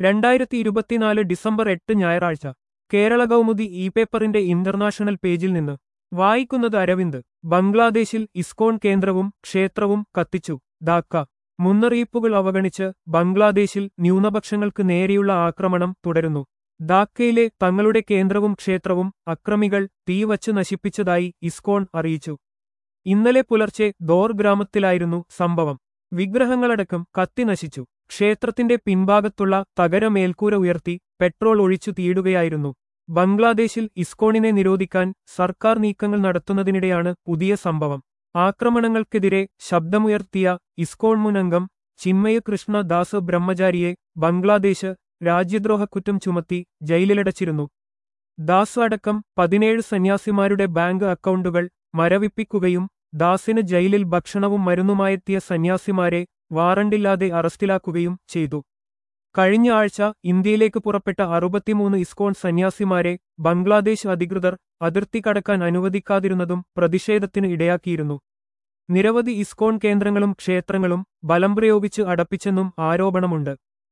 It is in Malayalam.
രണ്ടായിരത്തി ഇരുപത്തിനാല് ഡിസംബർ എട്ട് ഞായറാഴ്ച കേരള കൗമുദി ഇ പേപ്പറിന്റെ ഇന്റർനാഷണൽ പേജിൽ നിന്ന് വായിക്കുന്നത് അരവിന്ദ് ബംഗ്ലാദേശിൽ ഇസ്കോൺ കേന്ദ്രവും ക്ഷേത്രവും കത്തിച്ചു ധാക്ക മുന്നറിയിപ്പുകൾ അവഗണിച്ച് ബംഗ്ലാദേശിൽ ന്യൂനപക്ഷങ്ങൾക്ക് നേരെയുള്ള ആക്രമണം തുടരുന്നു ധാക്കയിലെ തങ്ങളുടെ കേന്ദ്രവും ക്ഷേത്രവും അക്രമികൾ തീവച്ച് നശിപ്പിച്ചതായി ഇസ്കോൺ അറിയിച്ചു ഇന്നലെ പുലർച്ചെ ദോർ ഗ്രാമത്തിലായിരുന്നു സംഭവം വിഗ്രഹങ്ങളടക്കം കത്തി നശിച്ചു ക്ഷേത്രത്തിന്റെ പിൻഭാഗത്തുള്ള തകര മേൽക്കൂര ഉയർത്തി പെട്രോൾ ഒഴിച്ചു തീയിടുകയായിരുന്നു ബംഗ്ലാദേശിൽ ഇസ്കോണിനെ നിരോധിക്കാൻ സർക്കാർ നീക്കങ്ങൾ നടത്തുന്നതിനിടെയാണ് പുതിയ സംഭവം ആക്രമണങ്ങൾക്കെതിരെ ശബ്ദമുയർത്തിയ ഇസ്കോൺ മുൻ അംഗം ചിന്മയ കൃഷ്ണ ദാസ് ബ്രഹ്മചാരിയെ ബംഗ്ലാദേശ് രാജ്യദ്രോഹക്കുറ്റം ചുമത്തി ജയിലിലടച്ചിരുന്നു ദാസ് അടക്കം പതിനേഴ് സന്യാസിമാരുടെ ബാങ്ക് അക്കൗണ്ടുകൾ മരവിപ്പിക്കുകയും ദാസിന് ജയിലിൽ ഭക്ഷണവും മരുന്നുമായെത്തിയ സന്യാസിമാരെ വാറണ്ടില്ലാതെ അറസ്റ്റിലാക്കുകയും ചെയ്തു കഴിഞ്ഞ ആഴ്ച ഇന്ത്യയിലേക്ക് പുറപ്പെട്ട അറുപത്തിമൂന്ന് ഇസ്കോൺ സന്യാസിമാരെ ബംഗ്ലാദേശ് അധികൃതർ അതിർത്തി കടക്കാൻ അനുവദിക്കാതിരുന്നതും പ്രതിഷേധത്തിന് ഇടയാക്കിയിരുന്നു നിരവധി ഇസ്കോൺ കേന്ദ്രങ്ങളും ക്ഷേത്രങ്ങളും ബലം പ്രയോഗിച്ച് അടപ്പിച്ചെന്നും ആരോപണമുണ്ട്